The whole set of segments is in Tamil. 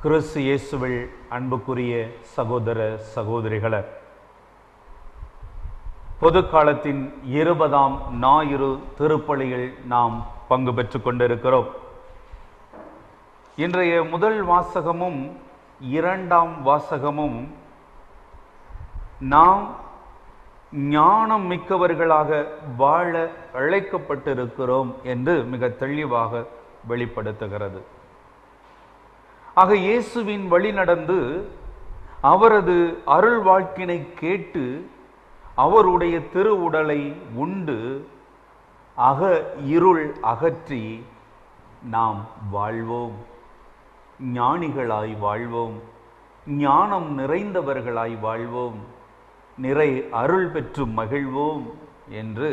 கிறிஸ்து இயேசுவில் அன்புக்குரிய சகோதர சகோதரிகளே பொது காலத்தின் இருபதாம் ஞாயிறு திருப்பலியில் நாம் பங்கு பெற்றுக் கொண்டிருக்கிறோம் இன்றைய முதல் வாசகமும் இரண்டாம் வாசகமும் நாம் ஞானம் மிக்கவர்களாக வாழ அழைக்கப்பட்டிருக்கிறோம் என்று மிக தெளிவாக வெளிப்படுத்துகிறது ஆக இயேசுவின் வழி நடந்து அவரது அருள் வாழ்க்கினை கேட்டு அவருடைய திருவுடலை உண்டு அக இருள் அகற்றி நாம் வாழ்வோம் ஞானிகளாய் வாழ்வோம் ஞானம் நிறைந்தவர்களாய் வாழ்வோம் நிறை அருள் பெற்று மகிழ்வோம் என்று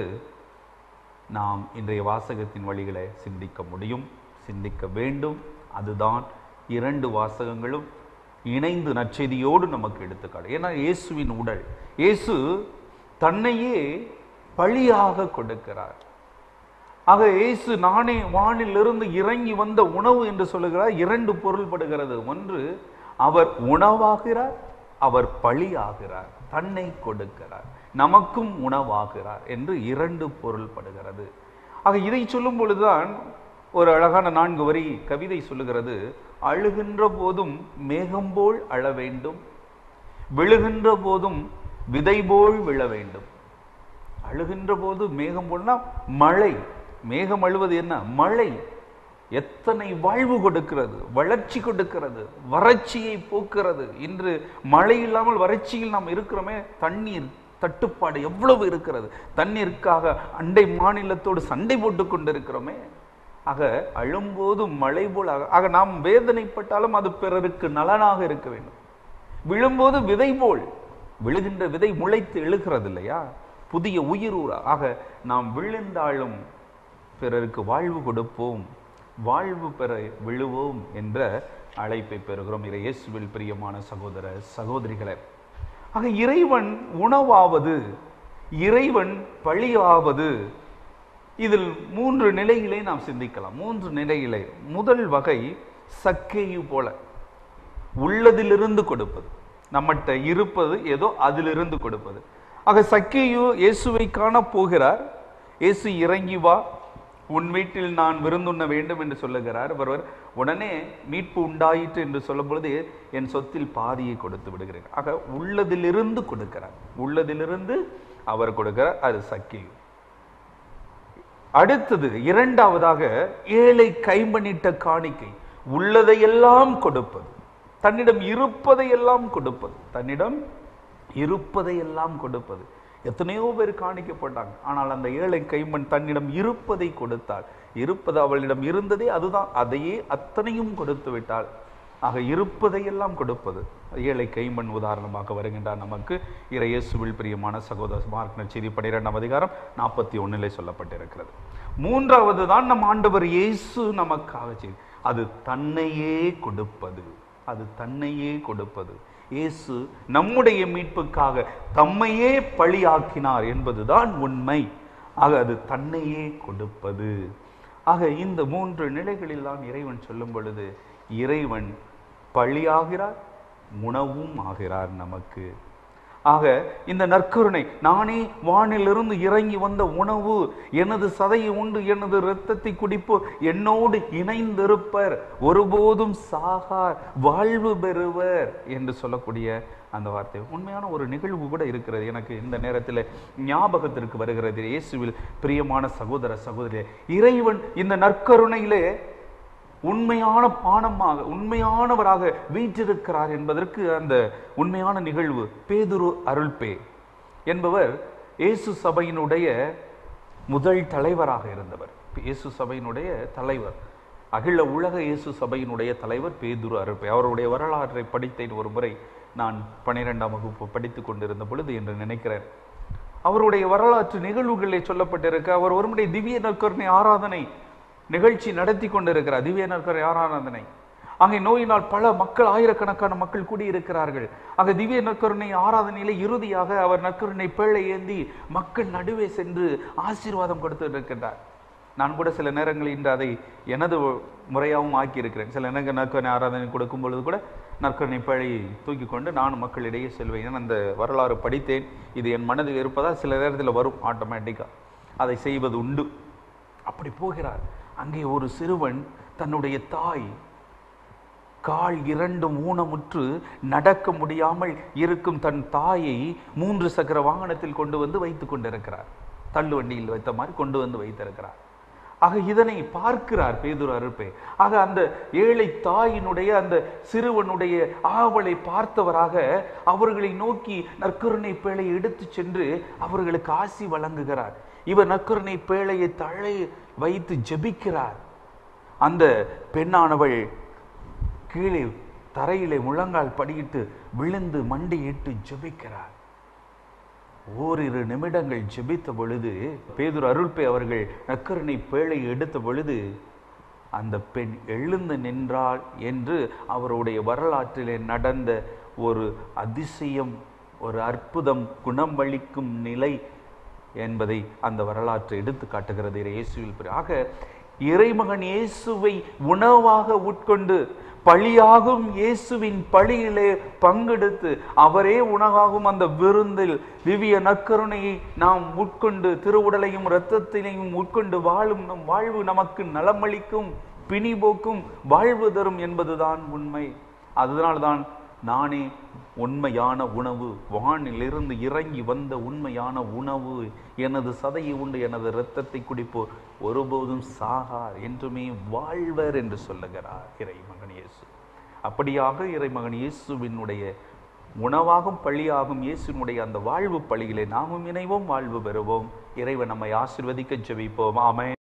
நாம் இன்றைய வாசகத்தின் வழிகளை சிந்திக்க முடியும் சிந்திக்க வேண்டும் அதுதான் இரண்டு வாசகங்களும் இணைந்து நற்செய்தியோடு நமக்கு எடுத்துக்காட்டு ஏன்னா இயேசுவின் உடல் இயேசு தன்னையே பழியாக கொடுக்கிறார் ஆக இயேசு நானே வானிலிருந்து இறங்கி வந்த உணவு என்று சொல்லுகிறார் இரண்டு பொருள்படுகிறது ஒன்று அவர் உணவாகிறார் அவர் பழியாகிறார் தன்னை கொடுக்கிறார் நமக்கும் உணவாகிறார் என்று இரண்டு பொருள்படுகிறது ஆக இதை சொல்லும் பொழுதுதான் ஒரு அழகான நான்கு வரி கவிதை சொல்லுகிறது அழுகின்ற போதும் மேகம் போல் அழ வேண்டும் விழுகின்ற போதும் விதை போல் விழ வேண்டும் அழுகின்ற போது மேகம் போல்னா மழை மேகம் அழுவது என்ன மழை எத்தனை வாழ்வு கொடுக்கிறது வளர்ச்சி கொடுக்கிறது வறட்சியை போக்குறது இன்று மழை இல்லாமல் வறட்சியில் நாம் இருக்கிறோமே தண்ணீர் தட்டுப்பாடு எவ்வளவு இருக்கிறது தண்ணீருக்காக அண்டை மாநிலத்தோடு சண்டை போட்டு கொண்டிருக்கிறோமே ஆக அழும்போது மழை போல் ஆக ஆக நாம் வேதனைப்பட்டாலும் அது பிறருக்கு நலனாக இருக்க வேண்டும் விழும்போது விதை போல் விழுகின்ற விதை முளைத்து எழுகிறது இல்லையா புதிய உயிர் ஊரா ஆக நாம் விழுந்தாலும் பிறருக்கு வாழ்வு கொடுப்போம் வாழ்வு பெற விழுவோம் என்ற அழைப்பை பெறுகிறோம் இறை இயேசுவில் பிரியமான சகோதர சகோதரிகளே ஆக இறைவன் உணவாவது இறைவன் பழியாவது இதில் மூன்று நிலைகளை நாம் சிந்திக்கலாம் மூன்று நிலைகளை முதல் வகை சக்கேயு போல உள்ளதிலிருந்து கொடுப்பது நம்மகிட்ட இருப்பது ஏதோ அதிலிருந்து கொடுப்பது ஆக சக்கேயு இயேசுவை காண போகிறார் இயேசு இறங்கி வா உன் வீட்டில் நான் விருந்துண்ண வேண்டும் என்று சொல்லுகிறார் ஒருவர் உடனே மீட்பு உண்டாயிற்று என்று சொல்லும் பொழுது என் சொத்தில் பாதியை கொடுத்து விடுகிறேன் ஆக உள்ளதிலிருந்து கொடுக்கிறார் உள்ளதிலிருந்து அவர் கொடுக்கிறார் அது சக்கியு அடுத்தது இரண்டாவதாக ஏழை கைமணிட்ட காணிக்கை உள்ளதையெல்லாம் கொடுப்பது தன்னிடம் இருப்பதையெல்லாம் கொடுப்பது தன்னிடம் இருப்பதையெல்லாம் கொடுப்பது எத்தனையோ பேர் காணிக்கப்பட்டாங்க ஆனால் அந்த ஏழை கைமண் தன்னிடம் இருப்பதை கொடுத்தாள் இருப்பது அவளிடம் இருந்ததே அதுதான் அதையே அத்தனையும் கொடுத்து விட்டாள் ஆக இருப்பதையெல்லாம் கொடுப்பது ஏழை கைமண் உதாரணமாக வருகின்றார் நமக்கு இறையேசுவில் பிரியமான சகோதர மார்க் நச்செய்தி பனிரெண்டாம் அதிகாரம் நாற்பத்தி ஒன்னிலே சொல்லப்பட்டிருக்கிறது மூன்றாவது தான் நம் ஆண்டவர் இயேசு நமக்காக செய்து அது தன்னையே கொடுப்பது அது தன்னையே கொடுப்பது இயேசு நம்முடைய மீட்புக்காக தம்மையே பழியாக்கினார் என்பதுதான் உண்மை ஆக அது தன்னையே கொடுப்பது ஆக இந்த மூன்று நிலைகளில் தான் இறைவன் சொல்லும் பொழுது இறைவன் பழியாகிறார் உணவும் ஆகிறார் நமக்கு ஆக இந்த நற்கருணை நானே வானிலிருந்து இறங்கி வந்த உணவு எனது சதையை உண்டு எனது இரத்தத்தை குடிப்போர் என்னோடு இணைந்திருப்பர் ஒருபோதும் சாகார் வாழ்வு பெறுவர் என்று சொல்லக்கூடிய அந்த வார்த்தை உண்மையான ஒரு நிகழ்வு கூட இருக்கிறது எனக்கு இந்த நேரத்தில் ஞாபகத்திற்கு வருகிறது இயேசுவில் பிரியமான சகோதர சகோதரி இறைவன் இந்த நற்கருணையிலே உண்மையான பானமாக உண்மையானவராக வீற்றிருக்கிறார் என்பதற்கு அந்த உண்மையான நிகழ்வு பேதுரு அருள்பே என்பவர் இயேசு சபையினுடைய முதல் தலைவராக இருந்தவர் இயேசு சபையினுடைய தலைவர் அகில உலக இயேசு சபையினுடைய தலைவர் பேதுரு அருள்பே அவருடைய வரலாற்றை படித்தேன் ஒரு முறை நான் பனிரெண்டாம் வகுப்பு படித்து கொண்டிருந்த பொழுது என்று நினைக்கிறேன் அவருடைய வரலாற்று நிகழ்வுகளிலே சொல்லப்பட்டிருக்க அவர் ஒருமுறை திவ்ய நற்கருணை ஆராதனை நிகழ்ச்சி நடத்தி கொண்டிருக்கிறார் திவ்ய நற்கரை ஆராதனை அங்கே நோயினால் பல மக்கள் ஆயிரக்கணக்கான மக்கள் கூடியிருக்கிறார்கள் ஆக திவ்ய நற்கருணை ஆராதனையிலே இறுதியாக அவர் நற்கருணை பேழை ஏந்தி மக்கள் நடுவே சென்று ஆசீர்வாதம் கொடுத்து இருக்கின்றார் நான் கூட சில நேரங்களில் இன்று அதை எனது முறையாகவும் ஆக்கியிருக்கிறேன் சில நேரங்கள் நற்கரணை ஆராதனை கொடுக்கும் பொழுது கூட நற்கரணை பழையை தூக்கி கொண்டு நான் மக்களிடையே செல்வேன் ஏன்னா அந்த வரலாறு படித்தேன் இது என் மனதில் இருப்பதால் சில நேரத்தில் வரும் ஆட்டோமேட்டிக்காக அதை செய்வது உண்டு அப்படி போகிறார் அங்கே ஒரு சிறுவன் தன்னுடைய தாய் கால் இரண்டும் ஊனமுற்று நடக்க முடியாமல் இருக்கும் தன் தாயை மூன்று சக்கர வாகனத்தில் கொண்டு வந்து வைத்துக் கொண்டிருக்கிறார் தள்ளு வண்டியில் வைத்த மாதிரி கொண்டு வந்து வைத்திருக்கிறார் ஆக இதனை பார்க்கிறார் பேதுரு அருப்பே ஆக அந்த ஏழை தாயினுடைய அந்த சிறுவனுடைய ஆவலை பார்த்தவராக அவர்களை நோக்கி நற்கருணை பேழையை எடுத்து சென்று அவர்களுக்கு ஆசி வழங்குகிறார் இவர் நற்கருணை பேழையை தழை வைத்து ஜெபிக்கிறார் அந்த பெண்ணானவள் கீழே தரையிலே முழங்கால் படியிட்டு விழுந்து மண்டியிட்டு ஜெபிக்கிறார் ஓரிரு நிமிடங்கள் ஜெபித்த பொழுது பேதுரு அருள்பே அவர்கள் நக்கருணை பேழை எடுத்த பொழுது அந்த பெண் எழுந்து நின்றாள் என்று அவருடைய வரலாற்றிலே நடந்த ஒரு அதிசயம் ஒரு அற்புதம் குணமளிக்கும் நிலை என்பதை அந்த வரலாற்றை எடுத்து காட்டுகிறது இயேசுவில் பிற- ஆக இறைமகன் இயேசுவை உணவாக உட்கொண்டு பழியாகும் இயேசுவின் பழியிலே பங்கெடுத்து அவரே உணவாகும் அந்த விருந்தில் திவ்ய நற்கருணையை நாம் உட்கொண்டு திருவுடலையும் இரத்தத்தினையும் உட்கொண்டு வாழும் நம் வாழ்வு நமக்கு நலமளிக்கும் பிணி போக்கும் வாழ்வு தரும் என்பதுதான் உண்மை அதனால்தான் நானே உண்மையான உணவு வானிலிருந்து இறங்கி வந்த உண்மையான உணவு எனது சதையை உண்டு எனது இரத்தத்தை குடிப்போர் ஒருபோதும் சாகார் என்றுமே வாழ்வர் என்று சொல்லுகிறார் இறைமகன் இயேசு அப்படியாக இறைமகன் இயேசுவினுடைய உணவாகும் பழியாகும் இயேசுவினுடைய அந்த வாழ்வு பழியிலே நாமும் இணைவோம் வாழ்வு பெறுவோம் இறைவன் நம்மை ஆசிர்வதிக்க ஜெபிப்போம் ஆமென்